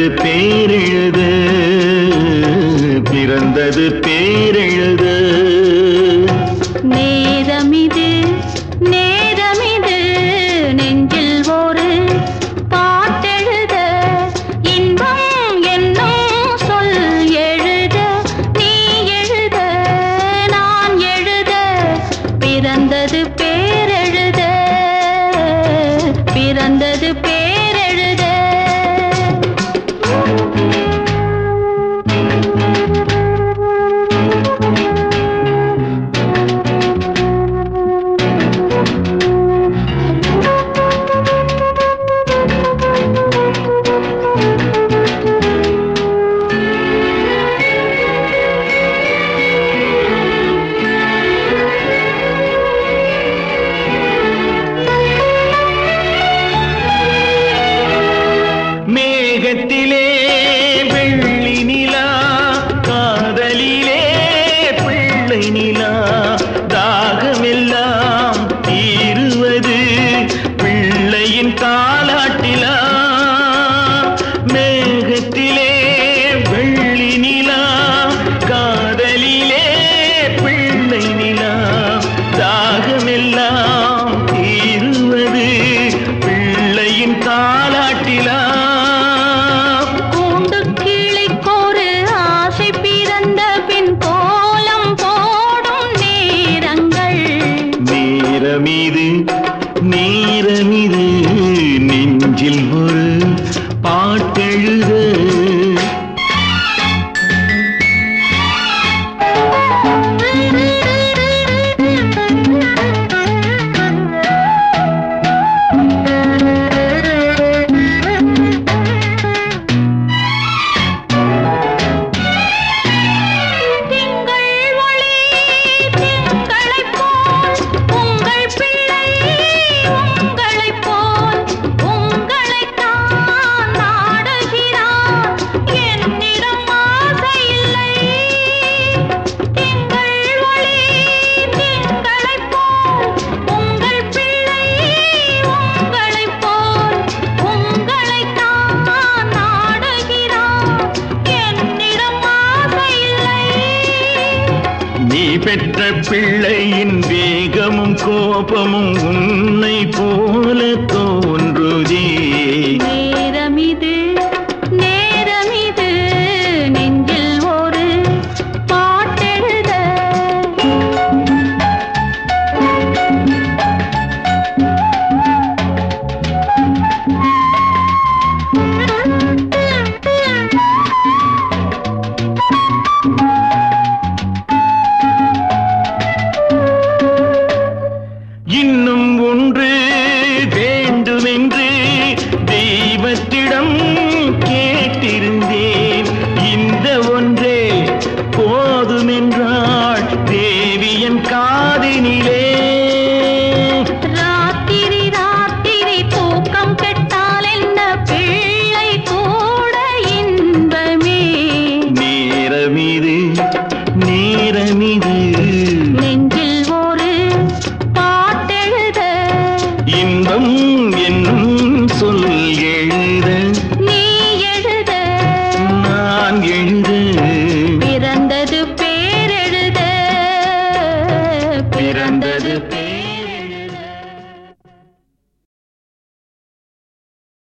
பேரெழுத பிறந்தது பேரெழுத நேரமிது நேரமிது நெஞ்சில் ஒரு பாட்டெழுத இன்பம் என்னும் சொல் எழுத நீ எழுத நான் எழுத பிறந்தது பேரெழுத பிறந்தது பேரெழுத மேகத்திலே வெள்ளி நிலா காதலிலே பிள்ளை நிலா தாகமெல்லாம் தீருவது பிள்ளையின் தாலாட்டிலா மேகத்திலே வெள்ளி நிலா காதலிலே பிள்ளை நிலா தாகமெல்லாம் தீருவது பிள்ளையின் தாலாட்டிலா கூண்டு கிளிக்கொரு ஆசை பிறந்த பின் கோலம் போடும் நேரங்கள் நேரமிது நேரமிது நெஞ்சில் ஒரு பாட்டெழுத திங்கள் ஒளி திங்களைப் போல் உங்கள் பிள்ளை உங்களைப் போல் உங்களைத்தான் நாடுகிறான் என்னிடம் ஆசை இல்லை திங்கள் ஒளி திங்களைப் போல் உங்கள் பிள்ளை உங்களைப் போல் உங்களைத்தான் நாடுகிறான் என்னிடம் ஆசை இல்லை நீ பெற்ற பிள்ளையின் வேகமும் கோபமும் உன்னை போல தோன்றுதே நேரமிது நேரமிது நெஞ்சில் ஒரு பாட்டெழுத இன்னும் ஒன்று வேண்டுமென்று தெய்வத்திடம் கேட்டிருந்தேன் இந்த ஒன்றே போதுமென்றாள் தேவியன் காதினிலே ராத்திரி ராத்திரி தூக்கம் கெட்டால் என்ன பிள்ளை கூட இன்பமே நேரமிது நேரமிது நெஞ்சில் ஒரு பாட்டெழுத இன்பம் என்னும்